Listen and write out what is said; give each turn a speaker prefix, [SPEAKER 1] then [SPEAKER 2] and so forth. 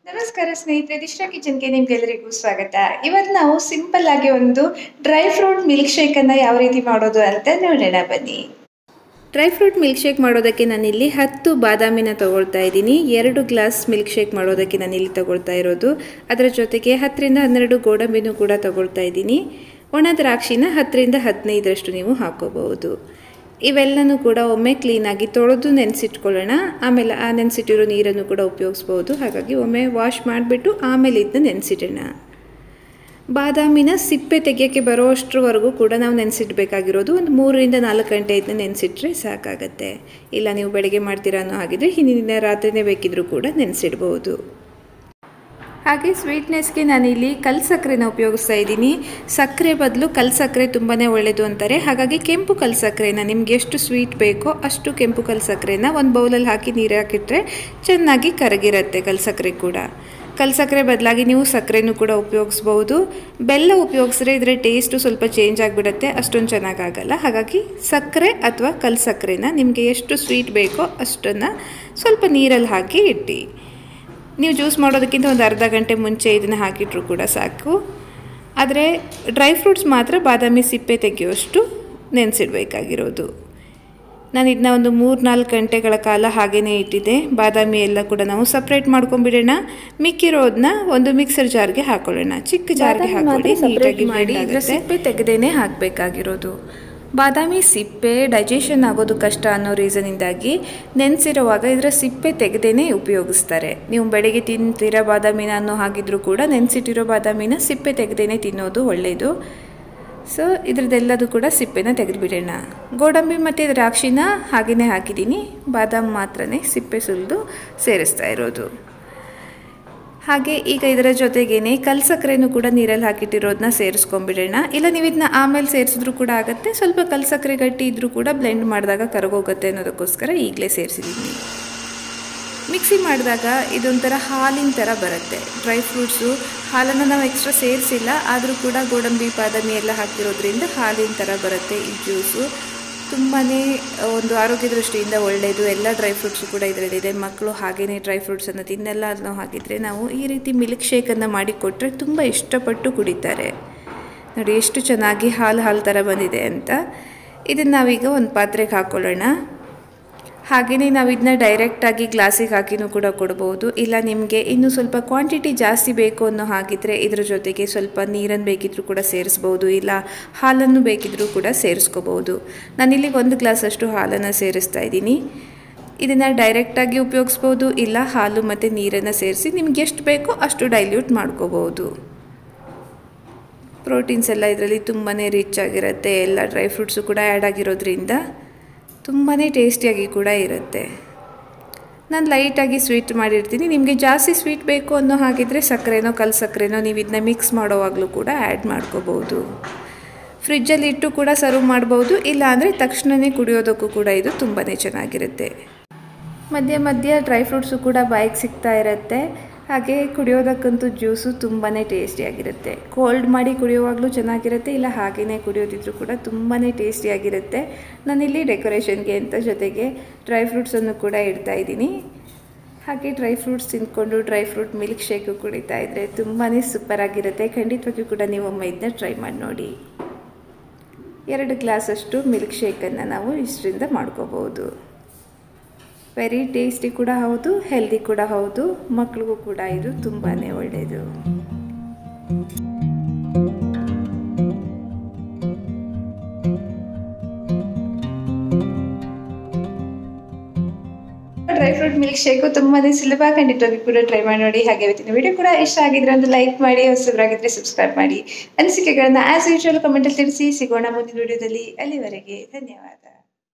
[SPEAKER 1] ನಮಸ್ಕಾರ ಸ್ನೇಹಿತರೆ ದಿಶ್ರಾ ಕಿಚನ್ಗೆ ನಿಮ್ಗೆಲ್ಲರಿಗೂ ಸ್ವಾಗತ ಇವತ್ತು ನಾವು ಸಿಂಪಲ್ ಆಗಿ ಒಂದು ಡ್ರೈ ಫ್ರೂಟ್ ಮಿಲ್ಕ್ ಶೇಕನ್ನು ಯಾವ ರೀತಿ ಮಾಡೋದು ಅಂತ ನೋಡೋಣ ಬನ್ನಿ
[SPEAKER 2] ಡ್ರೈ ಫ್ರೂಟ್ ಮಿಲ್ಕ್ ಶೇಕ್ ಮಾಡೋದಕ್ಕೆ ನಾನಿಲ್ಲಿ ಹತ್ತು ಬಾದಾಮಿನ ತಗೊಳ್ತಾ ಇದ್ದೀನಿ ಎರಡು ಗ್ಲಾಸ್ ಮಿಲ್ಕ್ ಶೇಕ್ ಮಾಡೋದಕ್ಕೆ ನಾನಿಲ್ಲಿ ತಗೊಳ್ತಾ ಇರೋದು ಅದರ ಜೊತೆಗೆ ಹತ್ತರಿಂದ ಹನ್ನೆರಡು ಗೋಡಂಬಿನೂ ಕೂಡ ತಗೊಳ್ತಾ ಇದ್ದೀನಿ ಒಣ ದ್ರಾಕ್ಷಿನ ಹತ್ತರಿಂದ ಹದಿನೈದರಷ್ಟು ನೀವು ಹಾಕೋಬಹುದು ಇವೆಲ್ಲನೂ ಕೂಡ ಒಮ್ಮೆ ಕ್ಲೀನಾಗಿ ತೊಳೆದು ನೆನೆಸಿಟ್ಕೊಳ್ಳೋಣ ಆಮೇಲೆ ಆ ನೆನೆಸಿಟ್ಟಿರೋ ನೀರನ್ನು ಕೂಡ ಉಪಯೋಗಿಸ್ಬೋದು ಹಾಗಾಗಿ ಒಮ್ಮೆ ವಾಶ್ ಮಾಡಿಬಿಟ್ಟು ಆಮೇಲೆ ಇದನ್ನ ನೆನೆಸಿಡೋಣ ಬಾದಾಮಿನ ಸಿಪ್ಪೆ ತೆಗಿಯೋಕ್ಕೆ ಬರೋ ಅಷ್ಟರವರೆಗೂ ಕೂಡ ನಾವು ನೆನೆಸಿಡ್ಬೇಕಾಗಿರೋದು ಒಂದು ಮೂರರಿಂದ ನಾಲ್ಕು ಗಂಟೆ ಇದನ್ನ ನೆನೆಸಿಟ್ರೆ ಸಾಕಾಗತ್ತೆ ಇಲ್ಲ ನೀವು ಬೆಳಗ್ಗೆ ಮಾಡ್ತೀರಾ ಅನ್ನೋ ಹಾಗಿದ್ರೆ ಹಿಂದಿನ ರಾತ್ರಿನೇ ಬೇಕಿದ್ರೂ ಕೂಡ ನೆನೆಸಿಡ್ಬೋದು ಹಾಗೆ ಸ್ವೀಟ್ನೆಸ್ಗೆ ನಾನಿಲ್ಲಿ ಕಲ್ ಸಕ್ಕರೆನ ಉಪಯೋಗಿಸ್ತಾ ಇದ್ದೀನಿ ಸಕ್ಕರೆ ಬದಲು ಕಲ್ ಸಕ್ಕರೆ ತುಂಬಾ ಒಳ್ಳೆಯದು ಅಂತಾರೆ ಹಾಗಾಗಿ ಕೆಂಪು ಕಲ್ ಸಕ್ಕರೆನ ನಿಮ್ಗೆ ಎಷ್ಟು ಸ್ವೀಟ್ ಬೇಕೋ ಅಷ್ಟು ಕೆಂಪು ಕಲ್ ಸಕ್ಕರೆನ ಒಂದು ಬೌಲಲ್ಲಿ ಹಾಕಿ ನೀರು ಹಾಕಿಟ್ರೆ ಚೆನ್ನಾಗಿ ಕರಗಿರುತ್ತೆ ಕಲ್ ಸಕ್ಕರೆ ಕೂಡ ಕಲ್ ಸಕ್ಕರೆ ಬದಲಾಗಿ ನೀವು ಸಕ್ಕರೆನೂ ಕೂಡ ಉಪಯೋಗಿಸ್ಬೋದು ಬೆಲ್ಲ ಉಪಯೋಗಿಸಿದ್ರೆ ಇದರ ಟೇಸ್ಟು ಸ್ವಲ್ಪ ಚೇಂಜ್ ಆಗಿಬಿಡುತ್ತೆ ಅಷ್ಟೊಂದು ಚೆನ್ನಾಗಾಗಲ್ಲ ಹಾಗಾಗಿ ಸಕ್ಕರೆ ಅಥವಾ ಕಲ್ ಸಕ್ಕರೆನ ನಿಮಗೆ ಎಷ್ಟು ಸ್ವೀಟ್ ಬೇಕೋ ಅಷ್ಟನ್ನು ಸ್ವಲ್ಪ ನೀರಲ್ಲಿ ಹಾಕಿ ಇಟ್ಟು ನೀವು ಜ್ಯೂಸ್ ಮಾಡೋದಕ್ಕಿಂತ ಒಂದು ಅರ್ಧ ಗಂಟೆ ಮುಂಚೆ ಇದನ್ನು ಹಾಕಿಟ್ರು ಕೂಡ ಸಾಕು ಆದರೆ ಡ್ರೈ ಫ್ರೂಟ್ಸ್ ಮಾತ್ರ ಬಾದಾಮಿ ಸಿಪ್ಪೆ ತೆಗೆಯುವಷ್ಟು ನೆನೆಸಿಡ್ಬೇಕಾಗಿರೋದು ನಾನು ಇದನ್ನ ಒಂದು ಮೂರು ನಾಲ್ಕು ಗಂಟೆಗಳ ಕಾಲ ಹಾಗೇ ಇಟ್ಟಿದ್ದೆ ಬಾದಾಮಿ ಎಲ್ಲ ಕೂಡ ನಾವು ಸಪ್ರೇಟ್ ಮಾಡ್ಕೊಂಡ್ಬಿಡೋಣ ಮಿಕ್ಕಿರೋದನ್ನ ಒಂದು ಮಿಕ್ಸರ್ ಜಾರ್ಗೆ ಹಾಕೊಳ್ಳೋಣ ಚಿಕ್ಕ ಜಾರ್ಗೆ ಹಾಕೊಳ್ಳಿ ನೀಟಾಗಿ ಮಾಡಿ ಇದರ ಸಿಪ್ಪೆ ತೆಗೆದೇನೆ ಹಾಕಬೇಕಾಗಿರೋದು ಬಾದಾಮಿ ಸಿಪ್ಪೆ ಡೈಜೆಷನ್ ಆಗೋದು ಕಷ್ಟ ಅನ್ನೋ ರೀಸನಿಂದಾಗಿ ನೆನೆಸಿರುವಾಗ ಇದರ ಸಿಪ್ಪೆ ತೆಗೆದೇನೆ ಉಪಯೋಗಿಸ್ತಾರೆ ನೀವು ಬೆಳಗ್ಗೆ ತಿಂತೀರ ಬಾದಾಮಿನ ಅನ್ನೋ ಹಾಗಿದ್ರೂ ಕೂಡ ನೆನೆಸಿಟ್ಟಿರೋ ಬಾದಾಮಿನ ಸಿಪ್ಪೆ ತೆಗೆದೇನೆ ತಿನ್ನೋದು ಒಳ್ಳೆಯದು ಸೊ ಇದ್ರದ್ದೆಲ್ಲದು ಕೂಡ ಸಿಪ್ಪೆನ ತೆಗೆದುಬಿಡೋಣ ಗೋಡಂಬಿ ಮತ್ತು ದ್ರಾಕ್ಷಿನ ಹಾಗೆಯೇ ಹಾಕಿದ್ದೀನಿ ಬಾದಾಮ್ ಮಾತ್ರನೇ ಸಿಪ್ಪೆ ಸುಲಿದು ಸೇರಿಸ್ತಾ ಇರೋದು ಹಾಗೆ ಈಗ ಇದರ ಜೊತೆಗೇನೆ ಕಲ್ ಸಕ್ಕರೆನೂ ಕೂಡ ನೀರಲ್ಲಿ ಹಾಕಿಟ್ಟಿರೋದನ್ನ ಸೇರಿಸ್ಕೊಂಡ್ಬಿಡೋಣ ಇಲ್ಲ ನೀವು ಇದನ್ನ ಆಮೇಲೆ ಸೇರಿಸಿದ್ರು ಕೂಡ ಆಗುತ್ತೆ ಸ್ವಲ್ಪ ಕಲ್ ಸಕ್ಕರೆ ಗಟ್ಟಿ ಇದ್ರೂ ಕೂಡ ಬ್ಲೆಂಡ್ ಮಾಡಿದಾಗ ಕರಗೋಗುತ್ತೆ ಅನ್ನೋದಕ್ಕೋಸ್ಕರ ಈಗಲೇ ಸೇರಿಸಿದ್ದೀನಿ ಮಿಕ್ಸಿ ಮಾಡಿದಾಗ ಇದೊಂಥರ ಹಾಲಿನ ಥರ ಬರುತ್ತೆ ಡ್ರೈ ಫ್ರೂಟ್ಸು ಹಾಲನ್ನು ನಾವು ಎಕ್ಸ್ಟ್ರಾ ಸೇರಿಸಿಲ್ಲ ಆದರೂ ಕೂಡ ಗೋಡಂಬಿ ಬಾದಾಮಿ ಎಲ್ಲ ಹಾಕಿರೋದ್ರಿಂದ ಹಾಲಿನ ಥರ ಬರುತ್ತೆ ಈ ಜ್ಯೂಸು ತುಂಬಾ ಒಂದು ಆರೋಗ್ಯ ದೃಷ್ಟಿಯಿಂದ ಒಳ್ಳೆಯದು ಎಲ್ಲ ಡ್ರೈ ಫ್ರೂಟ್ಸು ಕೂಡ ಇದರಲ್ಲಿದೆ ಮಕ್ಕಳು ಹಾಗೆಯೇ ಡ್ರೈ ಫ್ರೂಟ್ಸನ್ನು ತಿನ್ನೆಲ್ಲ ಅನ್ನೋ ಹಾಕಿದರೆ ನಾವು ಈ ರೀತಿ ಮಿಲ್ಕ್ ಶೇಕನ್ನು ಮಾಡಿ ಕೊಟ್ಟರೆ ತುಂಬ ಇಷ್ಟಪಟ್ಟು ಕುಡಿತಾರೆ ನೋಡಿ ಎಷ್ಟು ಚೆನ್ನಾಗಿ ಹಾಲು ಹಾಲು ಥರ ಬಂದಿದೆ ಅಂತ ಇದನ್ನು ನಾವೀಗ ಒಂದು ಪಾತ್ರೆಗೆ ಹಾಕ್ಕೊಳ್ಳೋಣ ಹಾಗೆಯೇ ನಾವು ಇದನ್ನ ಡೈರೆಕ್ಟಾಗಿ ಗ್ಲಾಸಿಗೆ ಹಾಕಿನೂ ಕೂಡ ಕೊಡ್ಬೋದು ಇಲ್ಲ ನಿಮಗೆ ಇನ್ನೂ ಸ್ವಲ್ಪ ಕ್ವಾಂಟಿಟಿ ಜಾಸ್ತಿ ಬೇಕು ಅನ್ನೋ ಹಾಗಿದ್ರೆ ಇದ್ರ ಜೊತೆಗೆ ಸ್ವಲ್ಪ ನೀರನ್ನು ಬೇಕಿದ್ರೂ ಕೂಡ ಸೇರಿಸ್ಬೋದು ಇಲ್ಲ ಹಾಲನ್ನು ಬೇಕಿದ್ರೂ ಕೂಡ ಸೇರಿಸ್ಕೋಬೋದು ನಾನಿಲ್ಲಿ ಒಂದು ಗ್ಲಾಸಷ್ಟು ಹಾಲನ್ನು ಸೇರಿಸ್ತಾ ಇದ್ದೀನಿ ಇದನ್ನು ಡೈರೆಕ್ಟಾಗಿ ಉಪಯೋಗಿಸ್ಬೋದು ಇಲ್ಲ ಹಾಲು ಮತ್ತು ನೀರನ್ನು ಸೇರಿಸಿ ನಿಮ್ಗೆ ಎಷ್ಟು ಬೇಕೋ ಅಷ್ಟು ಡೈಲ್ಯೂಟ್ ಮಾಡ್ಕೋಬೋದು ಪ್ರೋಟೀನ್ಸ್ ಎಲ್ಲ ಇದರಲ್ಲಿ ತುಂಬಾ ರಿಚ್ ಆಗಿರುತ್ತೆ ಎಲ್ಲ ಡ್ರೈ ಫ್ರೂಟ್ಸು ಕೂಡ ಆ್ಯಡ್ ಆಗಿರೋದ್ರಿಂದ ತುಂಬಾ ಟೇಸ್ಟಿಯಾಗಿ ಕೂಡ ಇರುತ್ತೆ ನಾನು ಲೈಟಾಗಿ ಸ್ವೀಟ್ ಮಾಡಿರ್ತೀನಿ ನಿಮಗೆ ಜಾಸ್ತಿ ಸ್ವೀಟ್ ಬೇಕು ಅನ್ನೋ ಹಾಗಿದ್ರೆ ಸಕ್ಕರೆನೋ ಕಲ್ ಸಕ್ಕರೆನೋ ನೀವು ಇದನ್ನ ಮಿಕ್ಸ್ ಮಾಡೋವಾಗಲೂ ಕೂಡ ಆ್ಯಡ್ ಮಾಡ್ಕೋಬೋದು ಫ್ರಿಜ್ಜಲ್ಲಿ ಇಟ್ಟು ಕೂಡ ಸರ್ವ್ ಮಾಡ್ಬೋದು ಇಲ್ಲ ಅಂದರೆ ತಕ್ಷಣವೇ ಕುಡಿಯೋದಕ್ಕೂ ಕೂಡ ಇದು ತುಂಬಾ ಚೆನ್ನಾಗಿರುತ್ತೆ ಮಧ್ಯ ಮಧ್ಯ ಡ್ರೈ ಫ್ರೂಟ್ಸು ಕೂಡ ಬಾಯಿಗೆ ಸಿಗ್ತಾ ಇರುತ್ತೆ ಹಾಗೆ ಕುಡಿಯೋದಕ್ಕಂತೂ ಜ್ಯೂಸು ತುಂಬಾ ಟೇಸ್ಟಿಯಾಗಿರುತ್ತೆ ಕೋಲ್ಡ್ ಮಾಡಿ ಕುಡಿಯೋವಾಗಲೂ ಚೆನ್ನಾಗಿರುತ್ತೆ ಇಲ್ಲ ಹಾಗೆಯೇ ಕುಡಿಯೋದಿದ್ರು ಕೂಡ ತುಂಬಾ ಟೇಸ್ಟಿಯಾಗಿರುತ್ತೆ ನಾನಿಲ್ಲಿ ಡೆಕೋರೇಷನ್ಗೆ ಅಂತ ಜೊತೆಗೆ ಡ್ರೈ ಫ್ರೂಟ್ಸನ್ನು ಕೂಡ ಇಡ್ತಾ ಇದ್ದೀನಿ ಹಾಗೆ ಡ್ರೈ ಫ್ರೂಟ್ಸ್ ತಿಂದ್ಕೊಂಡು ಡ್ರೈ ಫ್ರೂಟ್ ಮಿಲ್ಕ್ ಶೇಕು ಕುಡಿತಾ ಇದ್ದರೆ ತುಂಬಾ ಸೂಪರಾಗಿರುತ್ತೆ ಖಂಡಿತವಾಗಿಯೂ ಕೂಡ ನೀವು ಒಮ್ಮೆ ಇದನ್ನ ಟ್ರೈ ಮಾಡಿ ನೋಡಿ ಎರಡು ಗ್ಲಾಸಷ್ಟು ಮಿಲ್ಕ್ ಶೇಕನ್ನು ನಾವು ಇಷ್ಟರಿಂದ ಮಾಡ್ಕೋಬೋದು ವೆರಿ ಟೇಸ್ಟಿ ಕೂಡ ಹೌದು ಹೆಲ್ದಿ ಕೂಡ ಹೌದು ಮಕ್ಕಳಿಗೂ ಕೂಡ ಇದು ತುಂಬಾ ಒಳ್ಳೆಯದು
[SPEAKER 1] ಡ್ರೈ ಫ್ರೂಟ್ ಮಿಲ್ಕ್ ಶೇಕು ತುಂಬಾನೇ ಸುಲಭ ಖಂಡಿತವಾಗಿ ಕೂಡ ಟ್ರೈ ಮಾಡಿ ನೋಡಿ ಹಾಗೆ ಇವತ್ತಿನ ವಿಡಿಯೋ ಕೂಡ ಇಷ್ಟ ಆಗಿದ್ರೆ ಒಂದು ಲೈಕ್ ಮಾಡಿ ಹೊಸಬರಾಗಿದ್ರೆ ಸಬ್ಸ್ಕ್ರೈಬ್ ಮಾಡಿ ಅನಿಸಿಕೆಗಳನ್ನ ಆಸ್ ಯೂಶುವಲ್ ಕಮೆಂಟಲ್ಲಿ ತಿಳಿಸಿ ಸಿಗೋಣ ಮುಂದಿನ ವಿಡಿಯೋದಲ್ಲಿ ಅಲ್ಲಿವರೆಗೆ ಧನ್ಯವಾದ